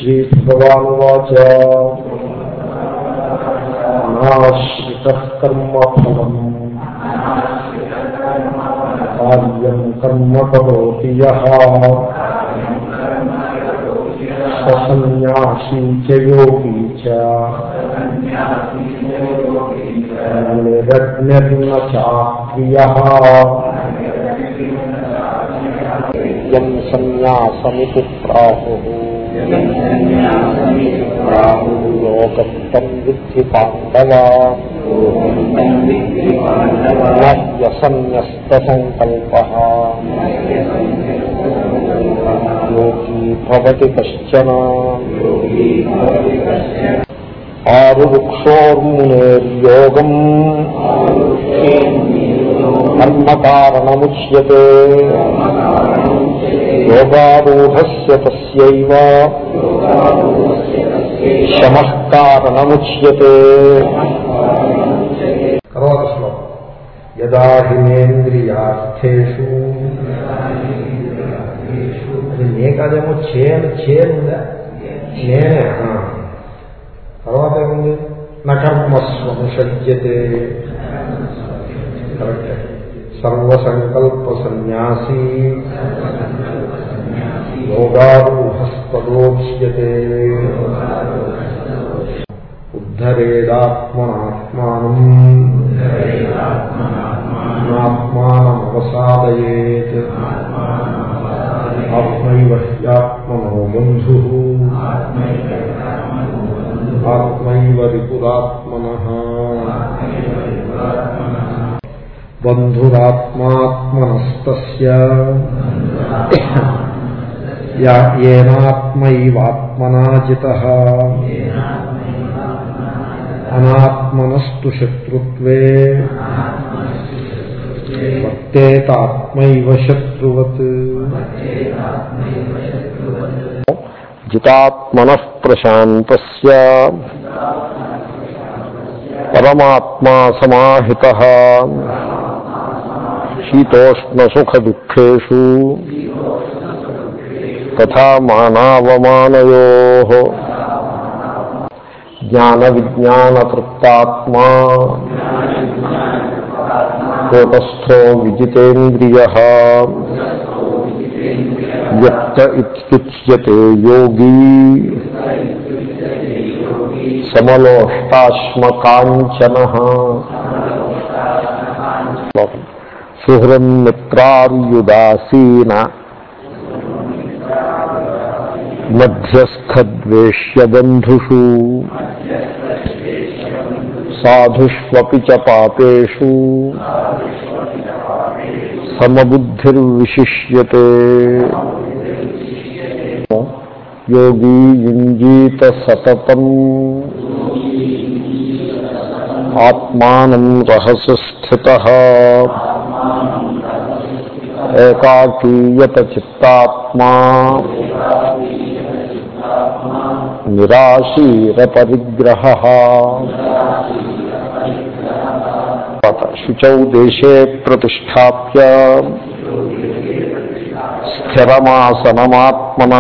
श्रीभगवानुवाच अनाश्रितः कर्मफलम् कार्यं कर्म करोति यः स सन्न्यासी च योगी च निरग्निर्न चाक्रियः यं सन्न्यासमिति प्राहुः योगं तं विद्धि पाण्डव न व्यसन्न्यस्तसङ्कल्पः योगी भवति कश्चन आरुवृक्षोर्मुनेर्योगम् कर्मकारणमुच्यते योगारूढस्य तस्यैव శమః కారణముచ్యతే తర్వాత శ్లోకం యదా హినేంద్రియార్థేషు అది నే కాదేమో చేను చేనుందా నేనే ఆ. తర్వాత ఏముంది నకర్మస్వనుషజ్యతే కరెక్ట్ సర్వసంకల్ప సన్యాసీ యోగారూహస్తదోచ్యతే ఉద్ధరేదాత్మనాత్మానం ఆత్మానమవసాదయేత్ ఆత్మైవ హ్యాత్మనో బంధు ఆత్మైవ రిపురాత్మన బంధురాత్మాత్మనస్తస్య ఏనాత్మైవాత్మనా జిత అనాత్మనస్తు శత్రుత్వే వర్తేతాత్మైవ శత్రువత్ జితాత్మన ప్రశాంత పరమాత్మా సమాహిత శీతోష్ణసుఖదుఃఖేషు తథా మానావమానయో జ్ఞాన విజ్ఞాన తృప్తాత్మా కూటస్థో విజితేంద్రియ వ్యక్త ఇత్యుచ్యతే యోగీ సమలోష్టాశ్మకాంచన సుహృన్ మిత్రార్యుదాసీన మధ్యస్థద్వేష్యబంధుషు సాధుష్వపి చ పాపేషు సమబుద్ధిర్విశిష్యతే యోగీ యుంజీత సతతం ఆత్మానం రహసి స్థిత ఏకాకీయత చిత్తాత్మా నిరాశీర పరిగ్రహ శుచౌ దేశే ప్రతిష్టాప్య స్థిరమాసనమాత్మన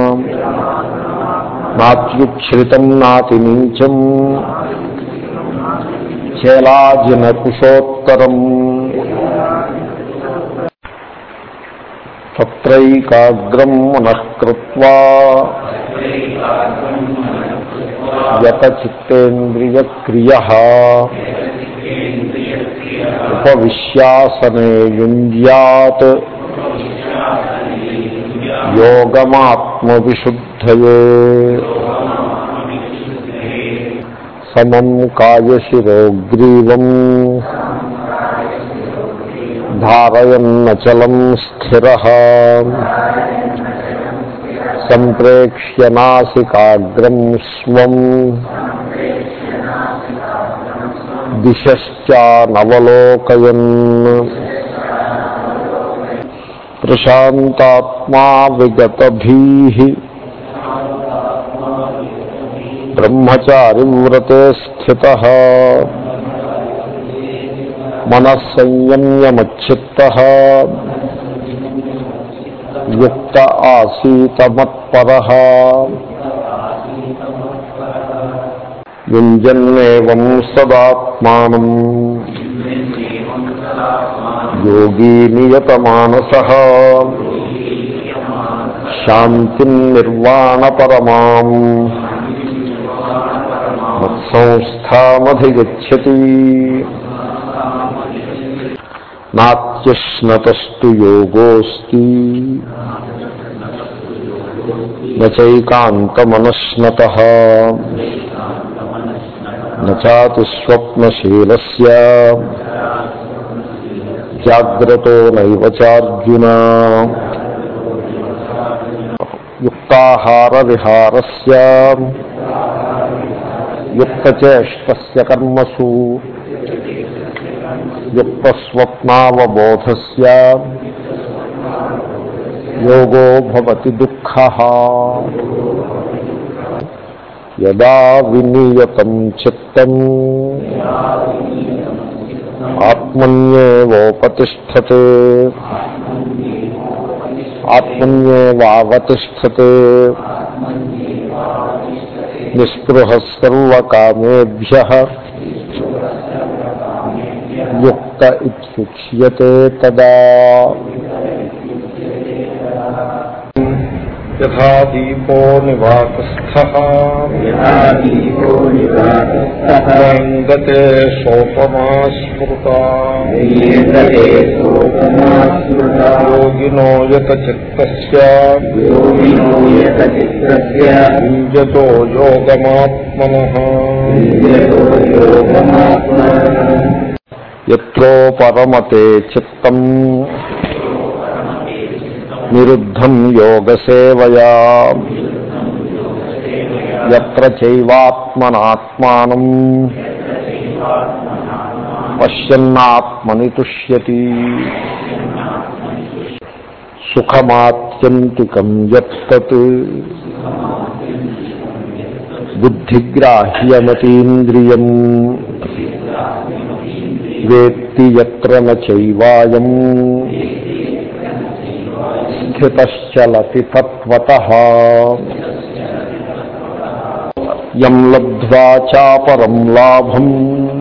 నాత్యుచ్ఛ్రితం నాతి నీచం చేలాజిన కుశోత్తరం తత్రైకాగ్రం మనఃకృత్వా యతచిత్తేంద్రియక్రియ ఉపవిశ్యాసనే యుంజ్యాత్ యోగమాత్మవిశుద్ధయే సమం కాయశిరోగ్రీవం ధారయన్నచలం స్థిర సంప్రేక్ష్య నాసికాగ్రం స్వం దిశ్చానవలోకయన్ ప్రశాంతాత్మా విగతభీ బ్రహ్మచారి వ్రతే స్థిత మనస్సంయమ్యమచ్చిత్త యుక్త ఆసీత మత్పర యుంజన్నేవం సదాత్మానం యోగీ నియతమానస శాంతిం నిర్వాణపరమాం మత్సంస్థామధిగచ్చతి నాత్యశ్నతస్తు యోగోస్తి నైకాంతమనశ్నత నాతి స్వప్నశీలస్య జాగ్రతో నైవ చార్జున యుక్తాహార విహారస్య యుక్తచేష్టస్య కర్మసు యుక్తస్వప్నావబోధస్య యోగో భవతి దుఃఖ యదా వినియతం చిత్తం ఆత్మన్యేవోపతిష్టతే ఆత్మన్యేవావతిష్టతే నిస్పృహ సర్వకామేభ్య యుక్త ఇత్యుచ్యతే తదా యథా దీపో నివాకస్థ గతే సోపమా స్మృత యోగినో యత చిత్తస్య యుంజతో యోగమాత్మనః ఎత్రో పరమతే చిత్తం నిరుద్ధం యోగసేవయా ఎత్ర చైవాత్మనాత్మానం పశ్యన్నాత్మని తుష్యతి సుఖమాత్యంతికం యత్తత్ బుద్ధిగ్రాహ్యమతీంద్రియం వేత్తి ఎత్ర నైవాయం స్థితశ్చలతి తత్వత యం లబ్ధ్వా చాపరం లాభం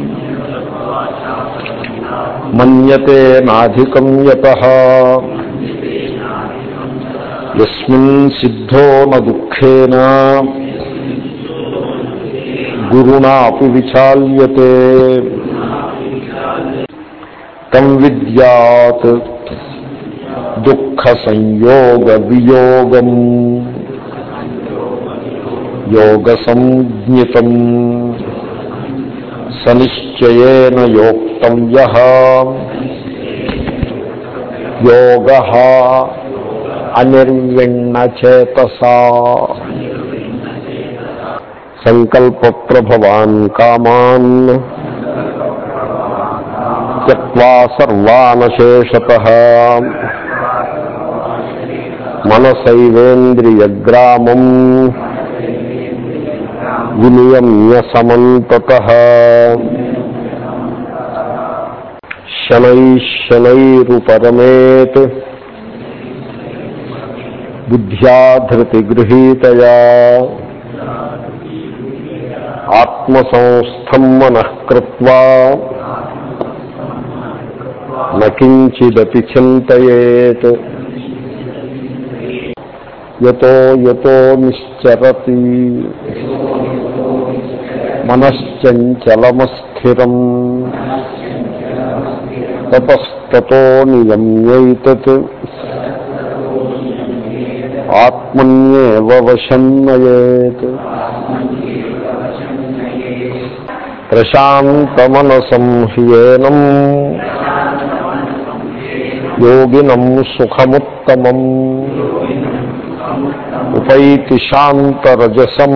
మన్యతే నాధికం యత యస్మిన్ సిద్ధో న దుఃఖేన గురుణాపి విచాల్యతే తం విద్యాత్ దుఃఖ సంయోగ వియోగం యోగ సంజ్ఞితం సనిశ్చయేన యోక్తవ్య యోగ అనిర్విణ్ణచేతసా సంకల్ప ప్రభవాన్ కామాన్ త్యక్వా సర్వానశేషత మనసైవేంద్రియగ్రామం వినియమ్య సమంతత శనైశనైరుపరమేత్ బుద్ధ్యాధృతిగృహీతయా ఆత్మసంస్థం మనః కృత్వా నకించిదపి చింతయేత్ యతో యతో నిశ్చరతి మనశ్చంచలమస్థిరం తతస్తతో నియమ్యైతత్ ఆత్మన్యేవ వశన్నయేత్ ప్రశాంతమనసం హ్యేనం యోగినం సుఖముత్తమం ఉపైతి శాంతరజసం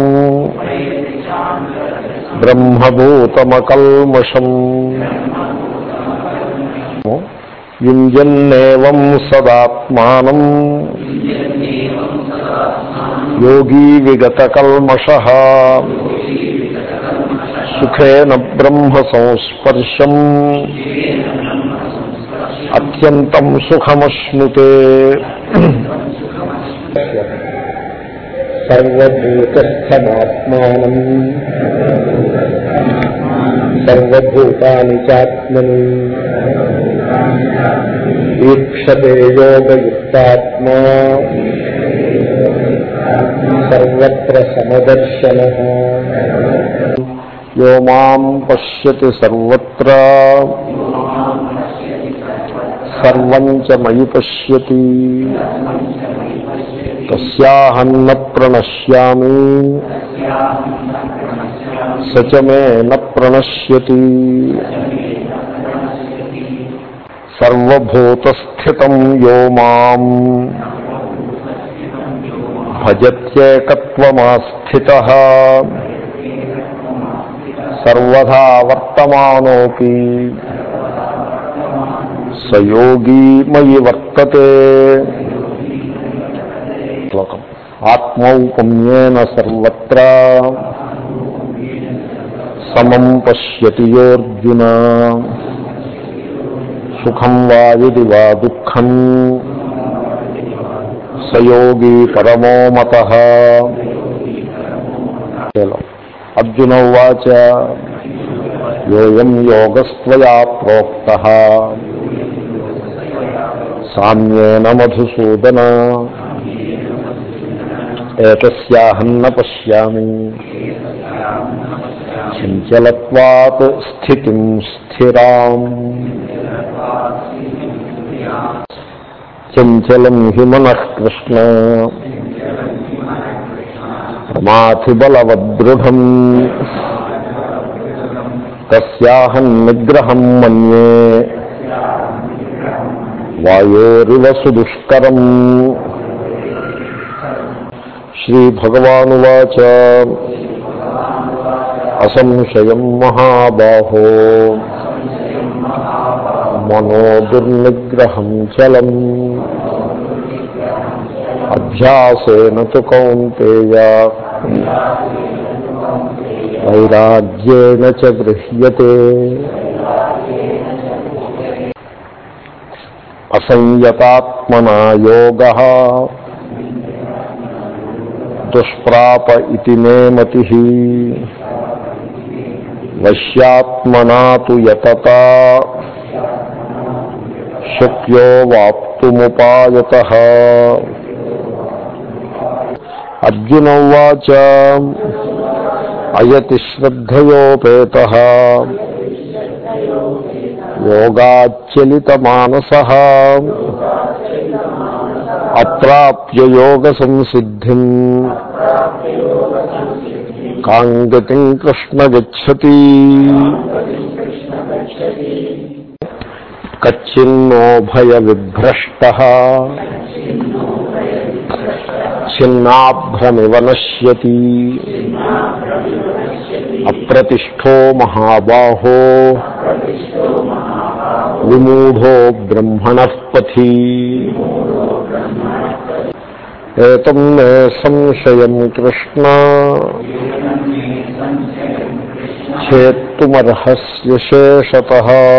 బ్రహ్మభూతమకల్మషం యుంజన్నేవం సదాత్మానం యోగీ విగతకల్మష సుఖేన బ్రహ్మ సంస్పర్శం అత్యంతం సుఖమశ్నుతే సర్వభూతస్థమాత్మానం సర్వభూతాని చాత్మని ఈక్షతే యోగయుక్తాత్మా సర్వత్ర సమదర్శన యో మాం పశ్యతి సర్వత్ర సర్వం చ మయి పశ్యతి తస్యాహన్న ప్రణశ్యామి సచ మే న ప్రణశ్యతి సర్వభూతస్థితం యో మాం భజత్యేకత్వమాస్థిత సర్వదా వర్తమానోపి సయోగీ మయి వర్తతే శ్లోకం ఆత్మౌపమ్యేన సర్వత్ర సమం పశ్యతి యోర్జున సుఖం వా యది వా దుఃఖం సయోగీ పరమో మత అర్జున ఉవాచ యోయం యోగస్త్వయా ప్రోక్త సామ్యేన మధుసూదన ఏతస్యాహన్న పశ్యామి చంచలత్వాత్ స్థితిం స్థిరాం చంచలం హి మనః కృష్ణ ప్రమాథిబలవదృఢం తస్యాహం నిగ్రహం మన్యే వాయోరివ సుదుష్కరం శ్రీభగవానువాచ అసంశయం మహాబాహో మనో దుర్నిగ్రహం చలం అధ్యాసేన తు కౌంతేయ వైరాగ్యేణ చ గృహ్యతే అసంయతాత్మనా యోగ దుష్ప్రాప ఇది మే మతి వశ్యాత్మనా తు యతత శక్యో వాప్తుముపాయత అర్జున ఉవాచ అయతి శ్రద్ధయోపేత యోగాచలితమానస అప్రాప్య యోగ సంసిద్ధిం కాంగతిం కృష్ణ గచ్చతి కచ్చిన్నో భయ విభ్రష్ట చిన్నాభ్రమివ నశ్యతి అప్రతిష్టో మహాబాహో విమూఢో బ్రహ్మణ పథి ఏతం మే సంశయం కృష్ణ చేత్తుమర్హస్య శేషత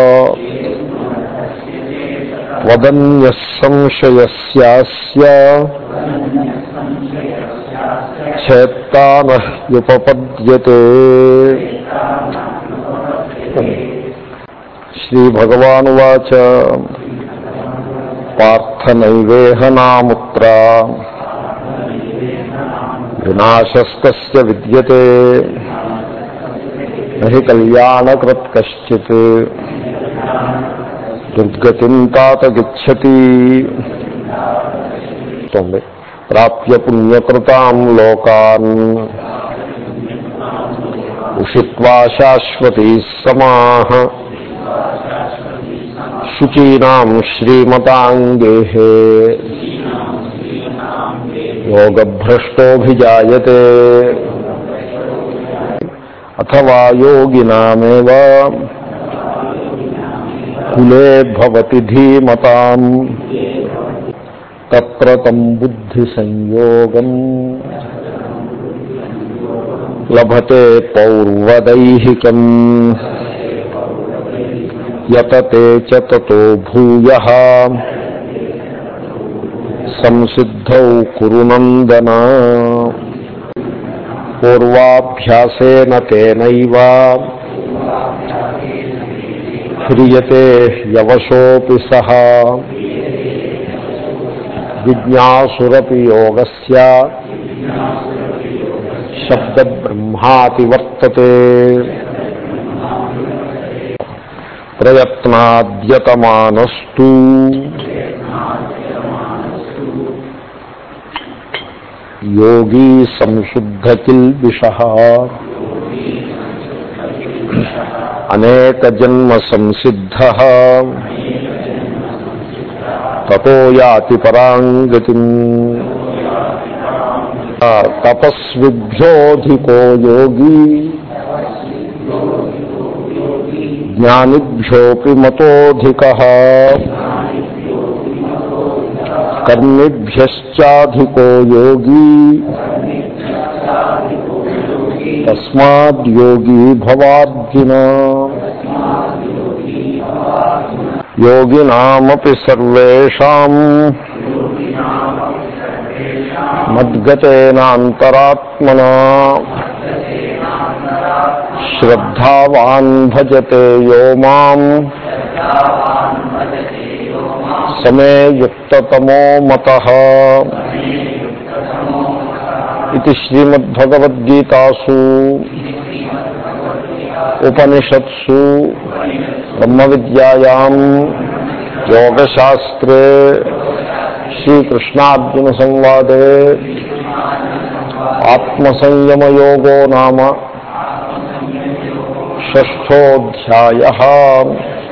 వదన్య సంశయస్యాస్య చేత్తానహ్యుపపద్యతే శ్రీభగవానువాచ పార్థనైవేహ నాముత్ర వినాశస్తస్య విద్యతే నహి కళ్యాణకృత్ కశ్చిత్ దుర్గతిం తాత గచ్చతి ప్రాప్య పుణ్యకృతాం లోకాన్ ఉషిత్వా శాశ్వతీ సమాహ శుచీనాం శ్రీమతాంగే యోగభ్రష్టోభిజాయతే అథవా యోగినామేవ కులే భవతి ధీమతాం తత్ర తం బుద్ధి సంయోగం లభతే పౌర్వదైహికం యతతే చ తతో భూయ సంసిద్ధౌ కురునందన పూర్వాభ్యాసేన తేనైవ హ్రియతే యవశోపి సహ జిజ్ఞాసురపి యోగస్య శబ్దబ్రహ్మాతి వర్తతే ప్రయత్నాద్యతమానస్తు యోగీ సంశుద్ధకిల్బిష అనేకజన్మ సంసిద్ధ తతో యాతి పరాంగతి తపస్విభ్యోధికో యోగీ జ్ఞానిభ్యోపి మతోధిక కర్మిభ్యశ్చాధికో యోగీ తస్మాద్యోగీ భవార్జున యోగినామపి సర్వేషాం మద్గతేనాంతరాత్మనా శ్రద్ధావాన్ భజతే యో మాం సమే యుక్తతమో మత ఇది శ్రీమద్భగవద్గీతాసు ఉపనిషత్సు బ్రహ్మ విద్యాయాం యోగశాస్త్రే శ్రీకృష్ణార్జున సంవాదే ఆత్మసంయమయోగో నామ షష్ఠోధ్యాయ